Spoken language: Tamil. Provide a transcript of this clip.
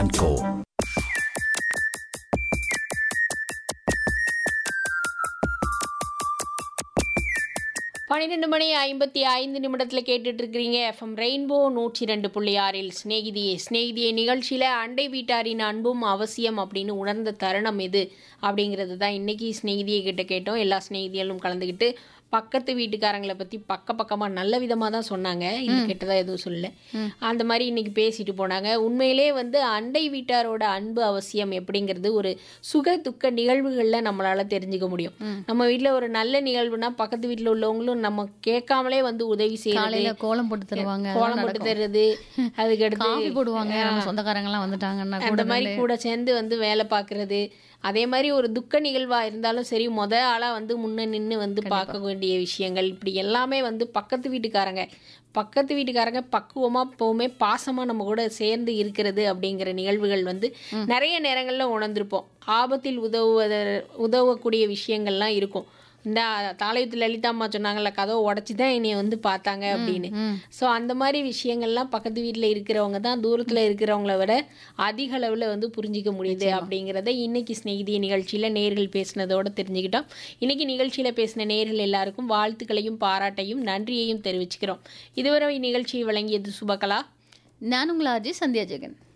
and Co. பன்னிரெண்டு மணி ஐம்பத்தி ஐந்து நிமிடத்தில் கேட்டுட்டு இருக்கிறீங்க எஃப்எம் ரெயின்போ நூற்றி ரெண்டு புள்ளி ஆறில் ஸ்நேகிதியே ஸ்நேகிதியே நிகழ்ச்சியில் அண்டை வீட்டாரின் அன்பும் அவசியம் அப்படின்னு உணர்ந்த தருணம் எது அப்படிங்கிறது தான் இன்னைக்கு ஸ்நேகிதியை கிட்ட கேட்டோம் எல்லா ஸ்நேகிதிகளும் கலந்துக்கிட்டு பக்கத்து வீட்டுக்காரங்களை பற்றி பக்க பக்கமாக நல்ல விதமாக தான் சொன்னாங்க இது கெட்டதாக எதுவும் சொல்லல அந்த மாதிரி இன்னைக்கு பேசிட்டு போனாங்க உண்மையிலே வந்து அண்டை வீட்டாரோட அன்பு அவசியம் எப்படிங்கிறது ஒரு சுக துக்க நிகழ்வுகளில் நம்மளால தெரிஞ்சுக்க முடியும் நம்ம வீட்டில் ஒரு நல்ல நிகழ்வுனா பக்கத்து வீட்டில் உள்ளவங்களும் நம்ம கேட்காமலே வந்து உதவி செய்யறது காலையில கோலம் போட்டு தருவாங்க கோலம் போட்டு தர்றது அதுக்கடுத்து காஃபி போடுவாங்க நம்ம சொந்தக்காரங்க எல்லாம் வந்துட்டாங்கன்னா கூட அந்த மாதிரி கூட சேர்ந்து வந்து வேலை பார்க்கறது அதே மாதிரி ஒரு துக்க நிகழ்வா இருந்தாலும் சரி முத ஆளா வந்து முன்ன நின்று வந்து பார்க்க வேண்டிய விஷயங்கள் இப்படி எல்லாமே வந்து பக்கத்து வீட்டுக்காரங்க பக்கத்து வீட்டுக்காரங்க பக்குவமா எப்பவுமே பாசமா நம்ம கூட சேர்ந்து இருக்கிறது அப்படிங்கிற நிகழ்வுகள் வந்து நிறைய நேரங்கள்ல உணர்ந்திருப்போம் ஆபத்தில் உதவுவத உதவக்கூடிய விஷயங்கள்லாம் இருக்கும் இந்த தாளையத்து லலிதாம்மா சொன்னாங்கல்ல கதவை உடச்சி தான் என்னைய வந்து பார்த்தாங்க அப்படின்னு ம். ஸோ அந்த மாதிரி விஷயங்கள்லாம் பக்கத்து வீட்டில் இருக்கிறவங்க தான் தூரத்தில் இருக்கிறவங்கள விட அதிக அளவில் வந்து புரிஞ்சிக்க முடியுது அப்படிங்கிறத இன்னைக்கு ஸ்நேகிதிய நிகழ்ச்சியில் நேர்கள் பேசினதோட தெரிஞ்சுக்கிட்டோம் இன்னைக்கு நிகழ்ச்சியில் பேசின நேர்கள் எல்லாருக்கும் வாழ்த்துக்களையும் பாராட்டையும் நன்றியையும் தெரிவிச்சுக்கிறோம் இதுவரை இந்நிகழ்ச்சியை வழங்கியது சுபகலா நான் உங்கள் அஜய் சந்தியா ஜெகன்